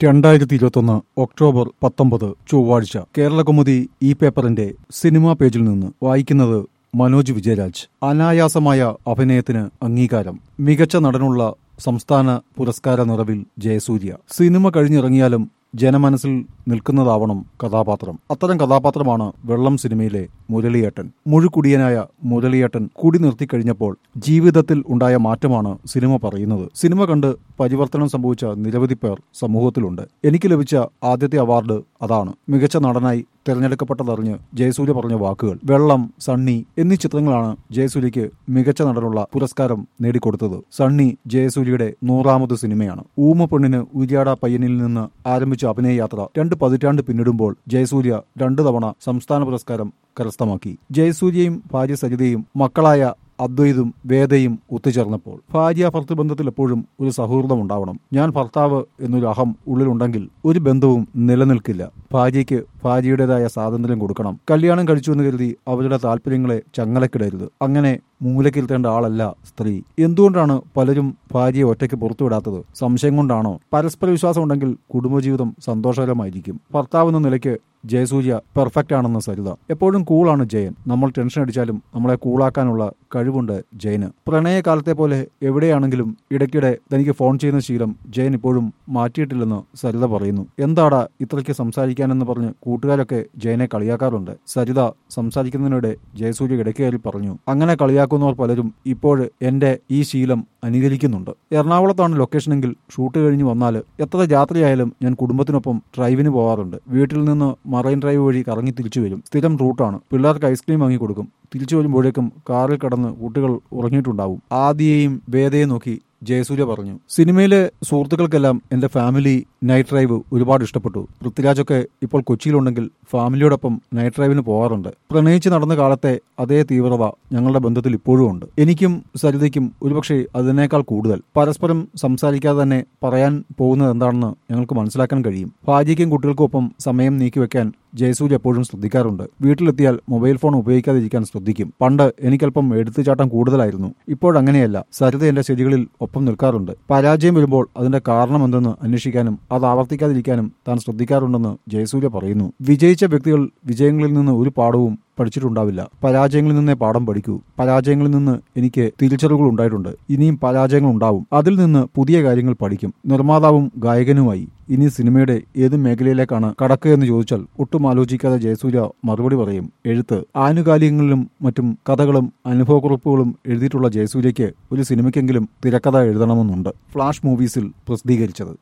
രണ്ടായിരത്തി ഇരുപത്തൊന്ന് ഒക്ടോബർ പത്തൊമ്പത് ചൊവ്വാഴ്ച കേരളകൗമുദി ഈ പേപ്പറിന്റെ സിനിമാ പേജിൽ നിന്ന് വായിക്കുന്നത് മനോജ് വിജയരാജ് അനായാസമായ അഭിനയത്തിന് അംഗീകാരം മികച്ച നടനുള്ള സംസ്ഥാന പുരസ്കാര നിറവിൽ ജയസൂര്യ സിനിമ കഴിഞ്ഞിറങ്ങിയാലും ജനമനസ്സിൽ നിൽക്കുന്നതാവണം കഥാപാത്രം അത്തരം കഥാപാത്രമാണ് വെള്ളം സിനിമയിലെ മുരളിയേട്ടൻ മുഴുക്കുടിയനായ മുരളിയേട്ടൻ കുടി നിർത്തിക്കഴിഞ്ഞപ്പോൾ ജീവിതത്തിൽ ഉണ്ടായ മാറ്റമാണ് സിനിമ പറയുന്നത് സിനിമ കണ്ട് പരിവർത്തനം സംഭവിച്ച നിരവധി പേർ സമൂഹത്തിലുണ്ട് എനിക്ക് ലഭിച്ച ആദ്യത്തെ അവാർഡ് അതാണ് മികച്ച നടനായി തെരഞ്ഞെടുക്കപ്പെട്ടതറിഞ്ഞ് ജയസൂര്യ പറഞ്ഞ വാക്കുകൾ വെള്ളം സണ്ണി എന്നീ ചിത്രങ്ങളാണ് ജയസൂര്യയ്ക്ക് മികച്ച നടനുള്ള പുരസ്കാരം നേടിക്കൊടുത്തത് സണ്ണി ജയസൂര്യയുടെ നൂറാമത് സിനിമയാണ് ഊമ പെണ്ണിന് ഉരിയാട പയ്യനിൽ നിന്ന് ആരംഭിച്ച അഭിനയ യാത്ര രണ്ട് പതിറ്റാണ്ട് പിന്നിടുമ്പോൾ ജയസൂര്യ രണ്ടു തവണ സംസ്ഥാന പുരസ്കാരം കരസ്ഥമാക്കി ജയസൂര്യയും ഭാര്യ സരിതയും മക്കളായ അദ്വൈതും വേദയും ഒത്തുചേർന്നപ്പോൾ ഭാര്യ ഭർത്തൃബന്ധത്തിൽ എപ്പോഴും ഒരു സൗഹൃദം ഉണ്ടാവണം ഞാൻ ഭർത്താവ് എന്നൊരു അഹം ഉള്ളിലുണ്ടെങ്കിൽ ഒരു ബന്ധവും നിലനിൽക്കില്ല ഭാര്യയ്ക്ക് ഭാര്യയുടേതായ സ്വാതന്ത്ര്യം കൊടുക്കണം കല്യാണം കഴിച്ചു എന്ന് കരുതി അവരുടെ താല്പര്യങ്ങളെ ചങ്ങലക്കിടരുത് അങ്ങനെ മൂലക്കിരുത്തേണ്ട ആളല്ല സ്ത്രീ എന്തുകൊണ്ടാണ് പലരും ഭാര്യയെ ഒറ്റയ്ക്ക് പുറത്തുവിടാത്തത് സംശയം കൊണ്ടാണോ പരസ്പര വിശ്വാസം ഉണ്ടെങ്കിൽ കുടുംബജീവിതം സന്തോഷകരമായിരിക്കും ഭർത്താവ് എന്ന നിലയ്ക്ക് ജയസൂര്യ പെർഫെക്റ്റ് ആണെന്ന് സരിത എപ്പോഴും കൂളാണ് ജയൻ നമ്മൾ ടെൻഷൻ അടിച്ചാലും നമ്മളെ കൂളാക്കാനുള്ള കഴിവുണ്ട് ജയന് പ്രണയകാലത്തെ പോലെ എവിടെയാണെങ്കിലും ഇടയ്ക്കിടെ തനിക്ക് ഫോൺ ചെയ്യുന്ന ശീലം ജയൻ ഇപ്പോഴും മാറ്റിയിട്ടില്ലെന്ന് സരിത പറയുന്നു എന്താടാ ഇത്രയ്ക്ക് സംസാരിക്കാനെന്ന് പറഞ്ഞ് കൂട്ടുകാരൊക്കെ ജയനെ കളിയാക്കാറുണ്ട് സരിത സംസാരിക്കുന്നതിനിടെ ജയസൂര്യ ഇടയ്ക്ക് കയറി പറഞ്ഞു അങ്ങനെ കളിയാക്കുന്നവർ പലരും ഇപ്പോൾ എന്റെ ഈ ശീലം അനുകരിക്കുന്നുണ്ട് എറണാകുളത്താണ് ലൊക്കേഷനെങ്കിൽ ഷൂട്ട് കഴിഞ്ഞ് വന്നാൽ എത്ര രാത്രിയായാലും ഞാൻ കുടുംബത്തിനൊപ്പം ഡ്രൈവിന് പോകാറുണ്ട് വീട്ടിൽ നിന്ന് മറൈൻ ഡ്രൈവ് വഴി കറങ്ങി തിരിച്ചു വരും സ്ഥിരം റൂട്ടാണ് പിള്ളേർക്ക് ഐസ്ക്രീം വാങ്ങി കൊടുക്കും തിരിച്ചു വരുമ്പോഴേക്കും കാറിൽ കടന്ന് കുട്ടികൾ ഉറങ്ങിയിട്ടുണ്ടാവും ആദിയെയും വേദയെ നോക്കി ജയസൂര്യ പറഞ്ഞു സിനിമയിലെ സുഹൃത്തുക്കൾക്കെല്ലാം എന്റെ ഫാമിലി നൈറ്റ് ഡ്രൈവ് ഒരുപാട് ഇഷ്ടപ്പെട്ടു പൃഥ്വിരാജൊക്കെ ഇപ്പോൾ കൊച്ചിയിലുണ്ടെങ്കിൽ ഫാമിലിയോടൊപ്പം നൈറ്റ് ഡ്രൈവിന് പോകാറുണ്ട് പ്രണയിച്ച് നടന്ന കാലത്തെ അതേ തീവ്രത ഞങ്ങളുടെ ബന്ധത്തിൽ ഇപ്പോഴും ഉണ്ട് എനിക്കും സരിതയ്ക്കും ഒരുപക്ഷെ അതിനേക്കാൾ കൂടുതൽ പരസ്പരം സംസാരിക്കാതെ തന്നെ പറയാൻ പോകുന്നത് എന്താണെന്ന് ഞങ്ങൾക്ക് മനസ്സിലാക്കാൻ കഴിയും ഭാര്യയ്ക്കും കുട്ടികൾക്കും ഒപ്പം സമയം നീക്കിവെക്കാൻ ജയസൂര്യ എപ്പോഴും ശ്രദ്ധിക്കാറുണ്ട് വീട്ടിലെത്തിയാൽ മൊബൈൽ ഫോൺ ഉപയോഗിക്കാതിരിക്കാൻ ശ്രദ്ധിക്കും പണ്ട് എനിക്കല്പം എടുത്തുചാട്ടം കൂടുതലായിരുന്നു ഇപ്പോഴങ്ങനെയല്ല സരിത എന്റെ ശരികളിൽ ഒപ്പം നിൽക്കാറുണ്ട് പരാജയം വരുമ്പോൾ അതിന്റെ കാരണം എന്തെന്ന് അന്വേഷിക്കാനും അത് ആവർത്തിക്കാതിരിക്കാനും താൻ ശ്രദ്ധിക്കാറുണ്ടെന്ന് ജയസൂര്യ പറയുന്നു വിജയിച്ച വ്യക്തികൾ വിജയങ്ങളിൽ നിന്ന് ഒരു പാഠവും പഠിച്ചിട്ടുണ്ടാവില്ല പരാജയങ്ങളിൽ നിന്നേ പാഠം പഠിക്കൂ പരാജയങ്ങളിൽ നിന്ന് എനിക്ക് തിരിച്ചറിവുകൾ ഉണ്ടായിട്ടുണ്ട് ഇനിയും പരാജയങ്ങൾ ഉണ്ടാവും അതിൽ നിന്ന് പുതിയ കാര്യങ്ങൾ പഠിക്കും നിർമ്മാതാവും ഗായകനുമായി ഇനി സിനിമയുടെ ഏത് മേഖലയിലേക്കാണ് കടക്കുക എന്ന് ചോദിച്ചാൽ ഒട്ടും ആലോചിക്കാതെ ജയസൂര്യ മറുപടി പറയും എഴുത്ത് ആനുകാലികങ്ങളിലും മറ്റും കഥകളും അനുഭവക്കുറിപ്പുകളും എഴുതിയിട്ടുള്ള ജയസൂര്യയ്ക്ക് ഒരു സിനിമയ്ക്കെങ്കിലും തിരക്കഥ എഴുതണമെന്നുണ്ട് ഫ്ലാഷ് മൂവീസിൽ പ്രസിദ്ധീകരിച്ചത്